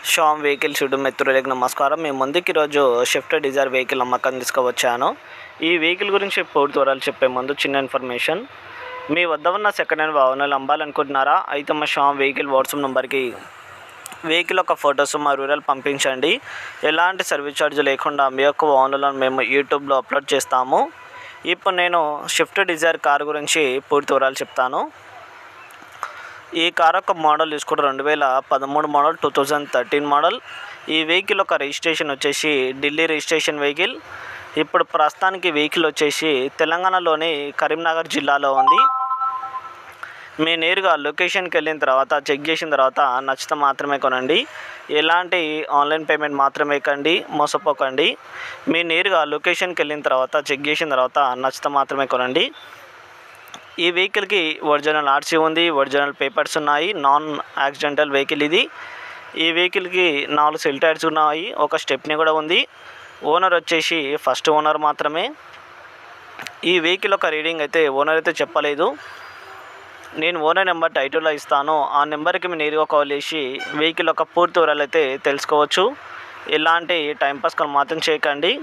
Sam vehicle షూడ్ మిత్రులకు నమస్కారం మేము ముందుకు ఈరోజు షిఫ్ట్ డిజైర్ వెహికల్ అమ్మకం తీసుకువచ్చాను ఈ వెహికల్ గురించి పూర్తి వివరాలు చెప్పే ముందు చిన్న ఇన్ఫర్మేషన్ మీ వద్ద ఉన్న సెకండ్ హ్యాండ్ వాహనాలు అమ్మాలనుకుంటున్నారా అయితే మా షామ్ వెహికల్ వాట్సాప్ నెంబర్కి వెహికల్ యొక్క ఫొటోస్ మా రూరల్ పంపించండి ఎలాంటి సర్వీస్ ఛార్జ్ లేకుండా మీ యొక్క వాహనాలను మేము యూట్యూబ్లో అప్లోడ్ చేస్తాము ఇప్పుడు నేను షిఫ్ట్ డిజైర్ కార్ గురించి పూర్తి వివరాలు చెప్తాను ఈ కార్ యొక్క మోడల్ చూసుకుంటే రెండు వేల పదమూడు model two thousand thirteen model ఈ వెహికల్ యొక్క రిజిస్ట్రేషన్ వచ్చేసి ఢిల్లీ రిజిస్ట్రేషన్ వెహికల్ ఇప్పుడు ప్రస్తుతానికి వెహికల్ వచ్చేసి తెలంగాణలోని కరీంనగర్ జిల్లాలో ఉంది మీ నేరుగా లొకేషన్కి వెళ్ళిన తర్వాత చెక్ చేసిన తర్వాత నచ్చితే మాత్రమే కొనండి ఎలాంటి ఆన్లైన్ పేమెంట్ మాత్రమే కండి మోసపోకండి మీ నేరుగా లొకేషన్కి వెళ్ళిన తర్వాత చెక్ చేసిన తర్వాత నచ్చితే మాత్రమే కొనండి ఈ వెహికల్కి ఒరిజినల్ ఆర్సీ ఉంది ఒరిజినల్ పేపర్స్ ఉన్నాయి నాన్ యాక్సిడెంటల్ వెహికల్ ఇది ఈ వెహికల్కి నాలుగు సెల్ టైర్స్ ఉన్నాయి ఒక స్టెప్ని కూడా ఉంది ఓనర్ వచ్చేసి ఫస్ట్ ఓనర్ మాత్రమే ఈ వెహికల్ యొక్క రీడింగ్ అయితే ఓనర్ అయితే చెప్పలేదు నేను ఓనర్ నెంబర్ టైటిల్లో ఇస్తాను ఆ నెంబర్కి మీరు నేరుగా కాల్ చేసి వెహికల్ యొక్క పూర్తి వివరాలు అయితే తెలుసుకోవచ్చు ఎలాంటి టైంపాస్ కాల్ మాత్రం చేయకండి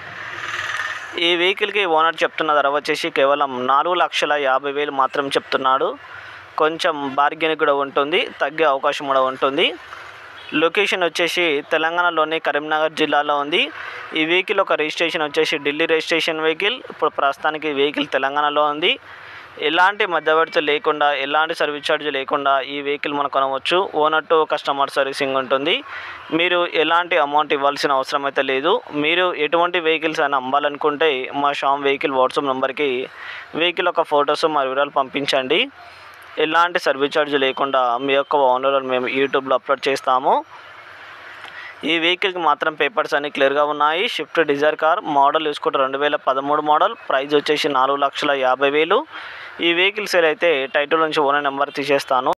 ఈ వెహికల్కి ఓనర్ చెప్తున్న ధర వచ్చేసి కేవలం నాలుగు లక్షల యాభై వేలు మాత్రం చెప్తున్నాడు కొంచెం బార్గెన్ కూడా ఉంటుంది తగ్గే అవకాశం కూడా ఉంటుంది లొకేషన్ వచ్చేసి తెలంగాణలోని కరీంనగర్ జిల్లాలో ఉంది ఈ వెహికల్ ఒక రిజిస్ట్రేషన్ వచ్చేసి ఢిల్లీ రిజిస్ట్రేషన్ వెహికల్ ఇప్పుడు ప్రస్తుతానికి వెహికల్ తెలంగాణలో ఉంది ఎలాంటి మధ్యవర్తి లేకుండా ఎలాంటి సర్వీస్ ఛార్జ్ లేకుండా ఈ వెహికల్ మనం కొనవచ్చు ఓనర్ టు కస్టమర్ సర్వీసింగ్ ఉంటుంది మీరు ఎలాంటి అమౌంట్ ఇవ్వాల్సిన అవసరం అయితే లేదు మీరు ఎటువంటి వెహికల్స్ అయినా అమ్మాలనుకుంటే మా షామ్ వెహికల్ వాట్సాప్ నెంబర్కి వెహికల్ యొక్క ఫొటోస్ మా వివరాలు పంపించండి ఎలాంటి సర్వీస్ ఛార్జ్ లేకుండా మీ యొక్క ఓనర్లను మేము యూట్యూబ్లో అప్లోడ్ చేస్తాము ఈ వెహికల్కి మాత్రం పేపర్స్ అన్ని క్లియర్గా ఉన్నాయి షిఫ్ట్ డిజైర్ కార్ మోడల్ చూసుకుంటే రెండు వేల పదమూడు మోడల్ ప్రైస్ వచ్చేసి నాలుగు లక్షల యాభై వేలు ఈ వెహికల్ సేల్ అయితే టైటిల్ నుంచి ఓనర్ నెంబర్ తీసేస్తాను